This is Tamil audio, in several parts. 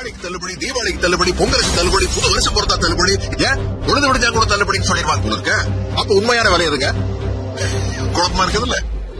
ஆடிக்கு தள்ளுபடி தீபாவளிக்கு தள்ளுபடி பொங்கலுக்கு தள்ளுபடி புது வருஷம் பொறுத்தா தள்ளுபடி ஏன் உழுது விடுஞ்சா கூட தள்ளுபடின்னு சொல்லிடுவாங்க போல இருக்க அப்ப உண்மையான விலை எதுங்க குழப்பமா இருக்குதுல்ல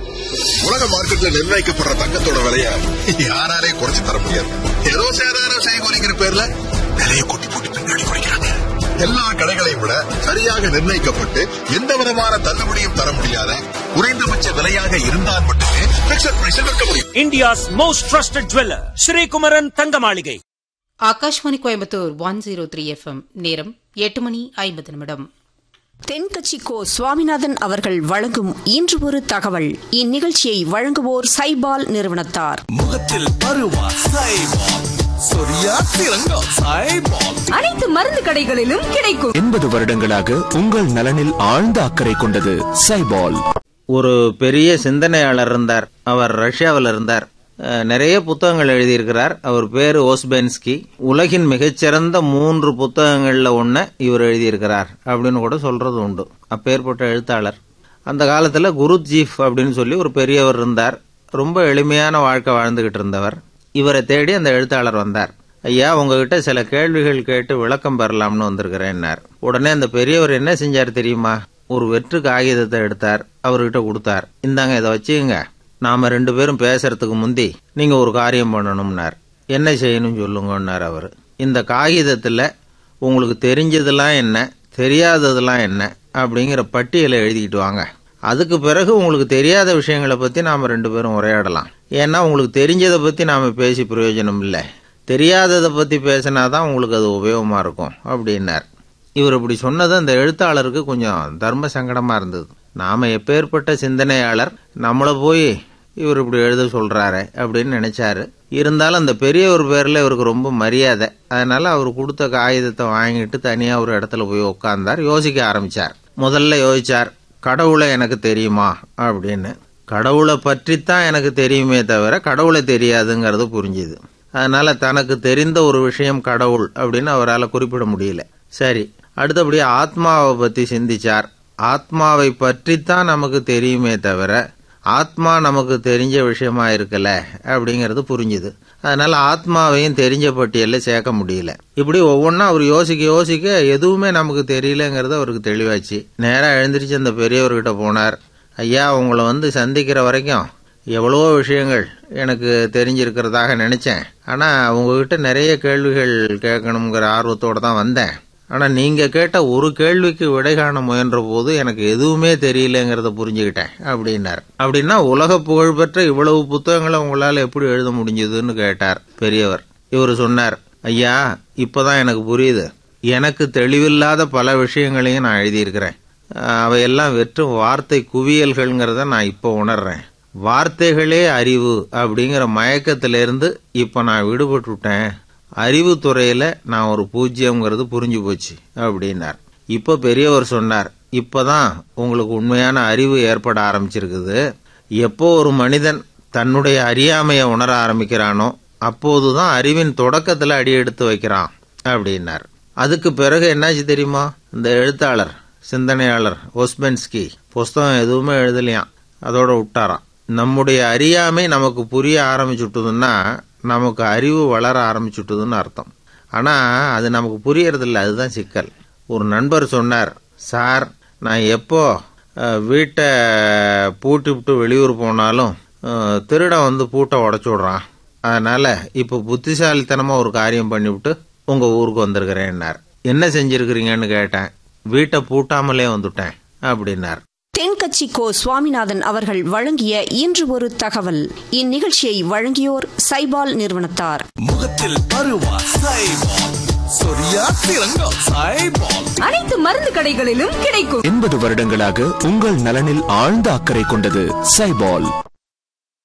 உலக மார்க்கெட்ல நிர்ணயிக்கப்படுற தங்கத்தோட விலைய யாராலே குறைச்சு தர முடியாது ஏதோ சேதாரம் செய்கூலிங்கிற பேர்ல விலையை கொட்டி போட்டு பின்னாடி குறைக்கிறாங்க எல்லா கடைகளையும் விட சரியாக நிர்ணயிக்கப்பட்டு எந்த விதமான தள்ளுபடியும் தர முடியாத குறைந்தபட்ச விலையாக இருந்தால் மட்டுமே பிக்சர் பிரைஸில் விற்க முடியும் India's most trusted jeweler, Sri Kumaran Thangamaligai. Akashvani Coimbatore one zero three FM நேரம் எட்டு மணி ஐம்பது நிமிடம் தென்கட்சி கோ சுவாமிநாதன் அவர்கள் வழங்கும் இன்று ஒரு தகவல் இந்நிகழ்ச்சியை வழங்குவோர் சைபால் நிறுவனத்தார் முகத்தில் பருவா சைபால் சொரியா திரங்கா சைபால் அனைத்து மருந்து கடைகளிலும் கிடைக்கும் எண்பது வருடங்களாக உங்கள் நலனில் ஆழ்ந்த அக்கறை கொண்டது சைபால் ஒரு பெரிய சிந்தனையாளர் இருந்தார் அவர் ரஷ்யாவில் இருந்தார் அஹ், நிறைய புத்தகங்கள் எழுதியிருக்கிறார் அவர் பேரு ஓஸ்பென்ஸ்கி உலகின் மிகச்சிறந்த மூன்று புத்தகங்கள்ல ஒன்ன இவர் எழுதியிருக்கிறார் அப்படின்னு கூட சொல்றது உண்டு அப்பேற்பட்ட எழுத்தாளர் அந்த காலத்துல குருஜீஃப் அப்படின்னு சொல்லி ஒரு பெரியவர் இருந்தார் ரொம்ப எளிமையான வாழ்க்கை வாழ்ந்துகிட்டு இருந்தவர் இவரை தேடி அந்த எழுத்தாளர் வந்தார் ஐயா உங்ககிட்ட சில கேள்விகள் கேட்டு விளக்கம் பெறலாம்னு வந்திருக்கிறேன்னார் உடனே அந்த பெரியவர் என்ன செஞ்சார் தெரியுமா ஒரு வெற்று காகிதத்தை எடுத்தார் அவர்கிட்ட கொடுத்தார் இந்தாங்க இதை வச்சுக்கங்க நாம ரெண்டு பேரும் பேசுறதுக்கு முந்தி நீங்க ஒரு காரியம் பண்ணணும்னார் என்ன செய்யணும் சொல்லுங்கன்னார் அவர் இந்த காகிதத்துல உங்களுக்கு தெரிஞ்சதெல்லாம் என்ன தெரியாததெல்லாம் என்ன அப்படிங்கிற பட்டியலை எழுதிக்கிட்டு வாங்க அதுக்கு பிறகு உங்களுக்கு தெரியாத விஷயங்களை பத்தி நாம ரெண்டு பேரும் உரையாடலாம் ஏன்னா உங்களுக்கு தெரிஞ்சதை பத்தி நாம பேசி பிரயோஜனம் இல்லை தெரியாததை பத்தி பேசினாதான் உங்களுக்கு அது உபயோகமா இருக்கும் அப்படின்னார் இவர் இப்படி சொன்னது அந்த எழுத்தாளருக்கு கொஞ்சம் தர்ம சங்கடமா இருந்தது நாம எப்பேற்பட்ட சிந்தனையாளர் நம்மள போய் இவர் இப்படி எழுத சொல்றாரு அப்படின்னு நினைச்சாரு இருந்தாலும் அந்த பெரியவர் பேர்ல இவருக்கு ரொம்ப மரியாதை அதனால அவர் கொடுத்த காகிதத்தை வாங்கிட்டு தனியா ஒரு இடத்துல போய் உட்கார்ந்தார் யோசிக்க ஆரம்பிச்சார் முதல்ல யோசிச்சார் கடவுளை எனக்கு தெரியுமா அப்படின்னு கடவுளை பற்றித்தான் எனக்கு தெரியுமே தவிர கடவுளை தெரியாதுங்கிறது புரிஞ்சுது அதனால தனக்கு தெரிந்த ஒரு விஷயம் கடவுள் அப்படின்னு அவரால் குறிப்பிட முடியல சரி அடுத்தபடி ஆத்மாவை பத்தி சிந்திச்சார் ஆத்மாவை பற்றித்தான் நமக்கு தெரியுமே தவிர ஆத்மா நமக்கு தெரிஞ்ச விஷயமா இருக்கல அப்படிங்கறது புரிஞ்சுது அதனால ஆத்மாவையும் தெரிஞ்ச பட்டியல்ல சேர்க்க முடியல இப்படி ஒவ்வொன்றா அவர் யோசிக்க யோசிக்க எதுவுமே நமக்கு தெரியலங்கிறது அவருக்கு தெளிவாச்சு நேரா எழுந்திருச்சு அந்த பெரியவர்கிட்ட போனார் ஐயா உங்களை வந்து சந்திக்கிற வரைக்கும் எவ்வளவோ விஷயங்கள் எனக்கு தெரிஞ்சிருக்கிறதாக நினைச்சேன் ஆனா உங்ககிட்ட நிறைய கேள்விகள் கேட்கணுங்கிற ஆர்வத்தோட தான் வந்தேன் ஆனா நீங்க கேட்ட ஒரு கேள்விக்கு விடை காண முயன்ற போது எனக்கு எதுவுமே தெரியலங்கிறத புரிஞ்சுக்கிட்டேன் அப்படின்னார் அப்படின்னா உலக புகழ்பெற்ற இவ்வளவு புத்தகங்களை உங்களால எப்படி எழுத முடிஞ்சதுன்னு கேட்டார் பெரியவர் இவர் சொன்னார் ஐயா இப்பதான் எனக்கு புரியுது எனக்கு தெளிவில்லாத பல விஷயங்களையும் நான் எழுதியிருக்கிறேன் அஹ் அவையெல்லாம் வெற்றும் வார்த்தை குவியல்கள்ங்கிறத நான் இப்போ உணர்றேன் வார்த்தைகளே அறிவு அப்படிங்கிற மயக்கத்திலிருந்து இப்ப நான் விடுபட்டுட்டேன் அறிவு துறையில நான் ஒரு பூஜ்யம்ங்கிறது புரிஞ்சு போச்சு அப்படின்னார் இப்ப பெரியவர் சொன்னார் இப்பதான் உங்களுக்கு உண்மையான அறிவு ஏற்பட ஆரம்பிச்சிருக்குது எப்போ ஒரு மனிதன் தன்னுடைய அறியாமையை உணர ஆரம்பிக்கிறானோ அப்போதுதான் அறிவின் தொடக்கத்துல அடி எடுத்து வைக்கிறான் அப்படின்னார் அதுக்கு பிறகு என்னாச்சு தெரியுமா இந்த எழுத்தாளர் சிந்தனையாளர் ஒஸ்பென்ஸ்கி புஸ்தகம் எதுவுமே எழுதலையாம் அதோட விட்டாராம் நம்முடைய அறியாமை நமக்கு புரிய ஆரம்பிச்சுட்டுதுன்னா நமக்கு அறிவு வளர ஆரம்பிச்சுட்டுதுன்னு அர்த்தம் ஆனா அது நமக்கு புரியறதில்ல அதுதான் சிக்கல் ஒரு நண்பர் சொன்னார் சார் நான் எப்போ அஹ், வீட்டை பூட்டி விட்டு வெளியூர் போனாலும் அஹ், திருடன் வந்து பூட்டை உடச்சு விடுறான் அதனால இப்போ புத்திசாலித்தனமா ஒரு காரியம் பண்ணிவிட்டு உங்க ஊருக்கு வந்திருக்கிறேன்னார் என்ன செஞ்சிருக்கிறீங்கன்னு கேட்டேன் வீட்டை பூட்டாமலே வந்துட்டேன் அப்படின்னார் தென்கட்சி கோ சுவாமிநாதன் அவர்கள் வழங்கிய இன்று ஒரு தகவல் இந்நிகழ்ச்சியை வழங்கியோர் சைபால் நிறுவனத்தார் முகத்தில் பருவா சைபால் சொரியா திரங்கா சைபால் அனைத்து மருந்து கடைகளிலும் கிடைக்கும் எண்பது வருடங்களாக உங்கள் நலனில் ஆழ்ந்த அக்கறை கொண்டது சைபால்